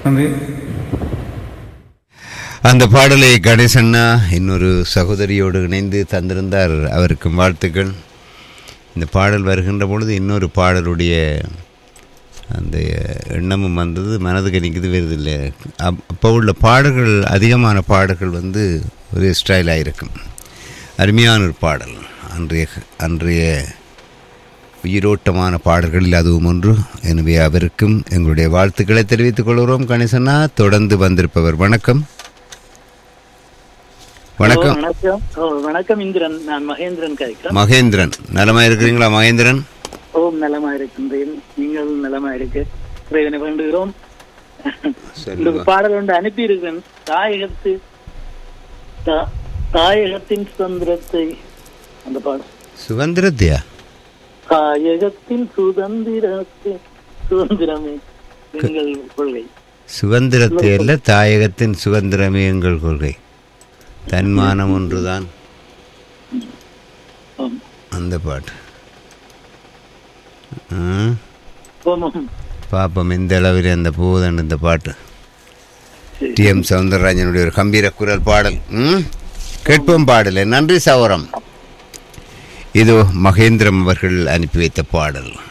நன்றி அந்த பாடலை கணேசண்ணா இன்னொரு சகோதரியோடு இணைந்து தந்திருந்தார் அவருக்கும் வாழ்த்துக்கள் இந்த பாடல் வருகின்ற பொழுது இன்னொரு பாடலுடைய அந்த எண்ணமும் வந்தது மனதுக்கு நிற்குது வருதில்லை அப் அப்போ உள்ள பாடல்கள் அதிகமான பாடல்கள் வந்து ஒரு ஸ்டைலாக இருக்கும் அருமையான ஒரு பாடல் அன்றைய அன்றைய உயிரோட்டமான பாடல்களில் அதுவும் ஒன்று எனவே அவருக்கும் எங்களுடைய வாழ்த்துக்களை தெரிவித்துக் கொள்கிறோம் கணேசண்ணா தொடர்ந்து வந்திருப்பவர் வணக்கம் வணக்கம் ஓ, வணக்கம் ஓ, வணக்கம் இந்திரன் நான் மகேந்திரன் கதைக்கிறேன் மகேந்திரன் நலமா இருக்கிறீங்களா மகேந்திரன் ஓம் நலமா இருக்கின்றேன் நீங்கள் நலமா இருக்கு இறைவனை வேண்டுகிறோம் இந்த பாடல் ஒன்று அனுப்பி இருக்கிறேன் தாயகத்து தா- தாயகத்தின் சுதந்திரத்தை அந்த பாடல் சுதந்திரத்தையா தாயகத்தின் சுதந்திரத்தை சுதந்திரமே எங்கள் கொள்கை சுதந்திரத்தை அல்ல தாயகத்தின் சுதந்திரமே எங்கள் கொள்கை தன்மானம் ஒன்றுதான் ஆம். அந்த பாட்டு ஆ, ஓம், ஓம். பாப்போம் எந்த அளவில் அந்த போதன் இந்த பாட்டு டி எம் சவுந்தரராஜனுடைய ஒரு கம்பீர குரல் பாடல் ம் கேட்போம் பாடலை நன்றி சௌரம் இது மகேந்திரம் அவர்கள் அனுப்பி வைத்த பாடல்